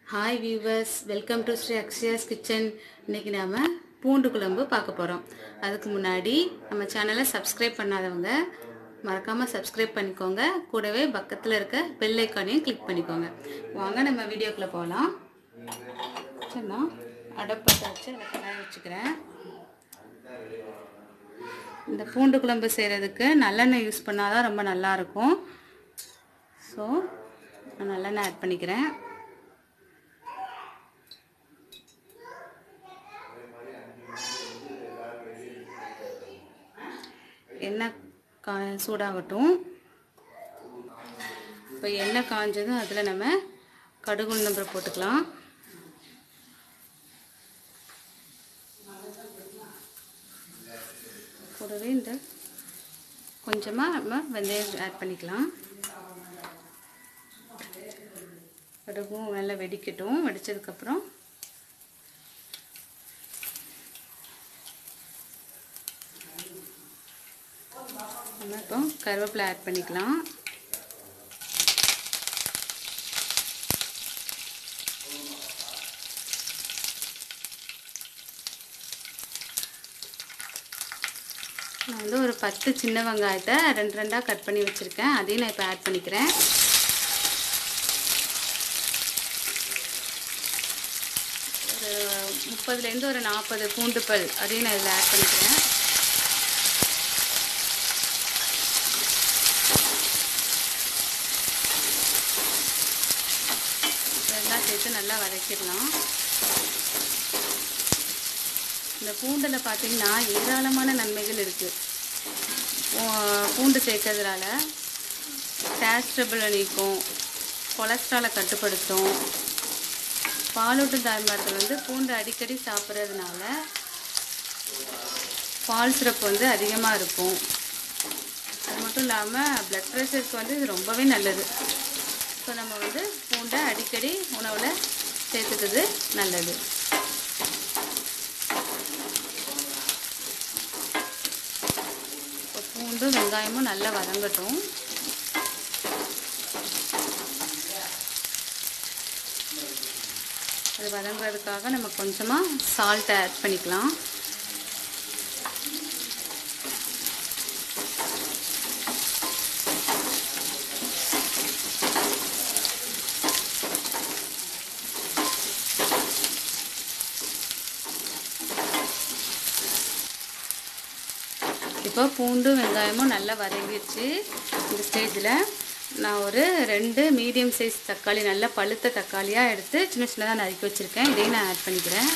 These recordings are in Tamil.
hi viewers welcome to Sri Akshaya's kitchen இன்னைக்கு நாம பூண்டு குழம்பு பார்க்க போகிறோம் அதுக்கு முன்னாடி நம்ம சேனலை சப்ஸ்கிரைப் பண்ணாதவங்க மறக்காமல் சப்ஸ்கிரைப் பண்ணிக்கோங்க கூடவே பக்கத்தில் இருக்க பெல் ஐக்கானையும் கிளிக் பண்ணிக்கோங்க வாங்க நம்ம வீடியோக்குள்ளே போகலாம் சரிண்ணா அடப்பத்தை வச்சு அதை கடாய வச்சுக்கிறேன் இந்த பூண்டு குழம்பு செய்கிறதுக்கு நல்லெண்ணெய் யூஸ் பண்ணால் தான் ரொம்ப நல்லாயிருக்கும் ஸோ நான் நல்லெண்ணெய் ஆட் பண்ணிக்கிறேன் எண்ணெய் கா சூடாகட்டும் இப்போ எண்ணெய் காஞ்சதும் அதில் நம்ம கடுகு உளுந்தம்பரை போட்டுக்கலாம் கூடவே இந்த கொஞ்சமாக நம்ம வெந்தயம் ஆட் பண்ணிக்கலாம் கடுகும் நல்லா வெடிக்கட்டும் வெடிச்சதுக்கப்புறம் நம்ம இப்போ கருவேப்பிலை ஆட் பண்ணிக்கலாம் நான் வந்து ஒரு பத்து சின்ன வெங்காயத்தை ரெண்டு ரெண்டாக கட் பண்ணி வச்சுருக்கேன் அதையும் நான் இப்போ ஆட் பண்ணிக்கிறேன் ஒரு முப்பதுலேருந்து ஒரு நாற்பது பூண்டு பல் அதையும் நான் இதில் ஆட் பண்ணிக்கிறேன் இதெல்லாம் சேர்த்து நல்லா வதக்கிடலாம் இந்த பூண்டில் பார்த்தீங்கன்னா ஏராளமான நன்மைகள் இருக்குது பூண்டு சேர்க்கறதுனால கேஸ்ட்ரபிளை நீக்கும் கொலஸ்ட்ராலை கட்டுப்படுத்தும் பாலூட்டும் தாய்மார்கள் வந்து பூண்டு அடிக்கடி சாப்பிட்றதுனால பால் சிறப்பு வந்து அதிகமாக இருக்கும் அது மட்டும் இல்லாமல் ப்ளட் ப்ரெஷருக்கு வந்து இது ரொம்பவே நல்லது ஸோ நம்ம வந்து பூண்டை அடிக்கடி உணவில் சேர்த்துக்கிறது நல்லது இப்போ பூண்டும் வெங்காயமும் நல்லா வதங்கட்டும் அது வதங்குறதுக்காக நம்ம கொஞ்சமாக சால்ட் ஆட் பண்ணிக்கலாம் இப்போ பூண்டு வெங்காயமும் நல்லா வதங்கிடுச்சு இந்த ஸ்டேஜில் நான் ஒரு ரெண்டு மீடியம் சைஸ் தக்காளி நல்லா பழுத்த தக்காளியாக எடுத்து சின்ன சின்னதாக நறுக்கி வச்சுருக்கேன் இதையும் நான் ஆட் பண்ணிக்கிறேன்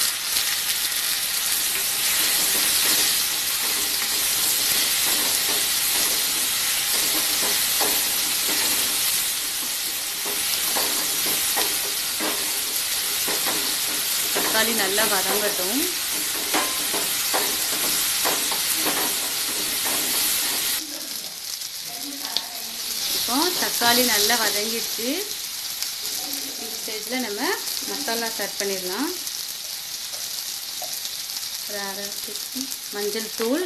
தக்காளி நல்லா வதங்கட்டும் இப்போ தக்காளி நல்லா வதங்கிடுச்சு இந்த ஸ்டேஜில் நம்ம மசாலா ஸ்டார்ட் பண்ணிடலாம் ஒரு அரை டீஸ்பூன் மஞ்சள் தூள்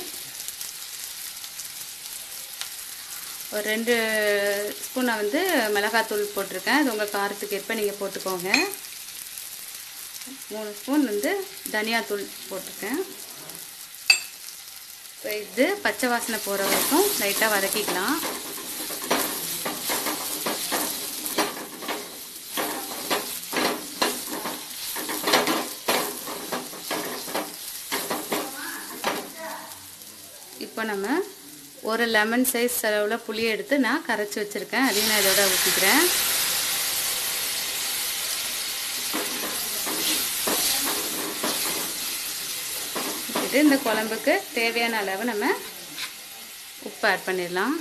ஒரு ரெண்டு ஸ்பூன் நான் வந்து மிளகாத்தூள் போட்டிருக்கேன் அது உங்கள் காரத்துக்கு ஏற்ப நீங்கள் போட்டுக்கோங்க மூணு ஸ்பூன் வந்து தனியாத்தூள் போட்டிருக்கேன் இப்போ இது பச்சை வாசனை போகிற வரைக்கும் லைட்டாக வதக்கிக்கலாம் இப்போ நம்ம ஒரு லெமன் சைஸ் அளவில் புளி எடுத்து நான் கரைச்சி வச்சுருக்கேன் அதையும் நான் இதோட ஊற்றிக்கிறேன் ஊற்றிட்டு இந்த குழம்புக்கு தேவையான அளவு நம்ம உப்பு ஆட் பண்ணிடலாம்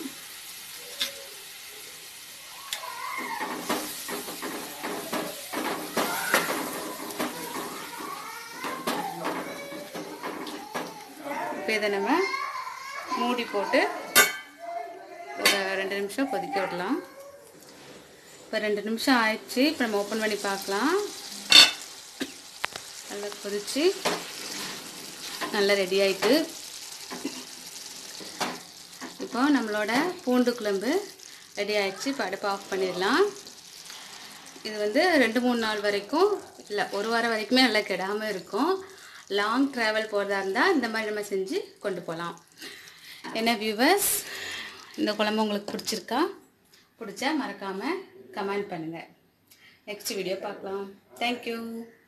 இப்போ இதை நம்ம மூடி போட்டு ஒரு ரெண்டு நிமிஷம் கொதிக்க விடலாம் இப்போ ரெண்டு நிமிஷம் ஆயிடுச்சு இப்போ நம்ம ஓப்பன் பண்ணி பார்க்கலாம் நல்லா கொதிச்சு நல்லா ரெடி ஆயிட்டு இப்போ நம்மளோட பூண்டு குழம்பு ரெடி ஆயிடுச்சு இப்போ அடுப்பு ஆஃப் பண்ணிடலாம் இது வந்து ரெண்டு மூணு நாள் வரைக்கும் இல்லை ஒரு வாரம் வரைக்குமே நல்லா கெடாமல் இருக்கும் லாங் ட்ராவல் போகிறதா இருந்தால் இந்த மாதிரி நம்ம செஞ்சு கொண்டு போகலாம் என்ன வியூவர்ஸ் இந்த குழம்பு உங்களுக்கு பிடிச்சிருக்கா பிடிச்சா மறக்காமல் கமெண்ட் பண்ணுங்கள் நெக்ஸ்ட் வீடியோ பார்க்கலாம் தேங்க்யூ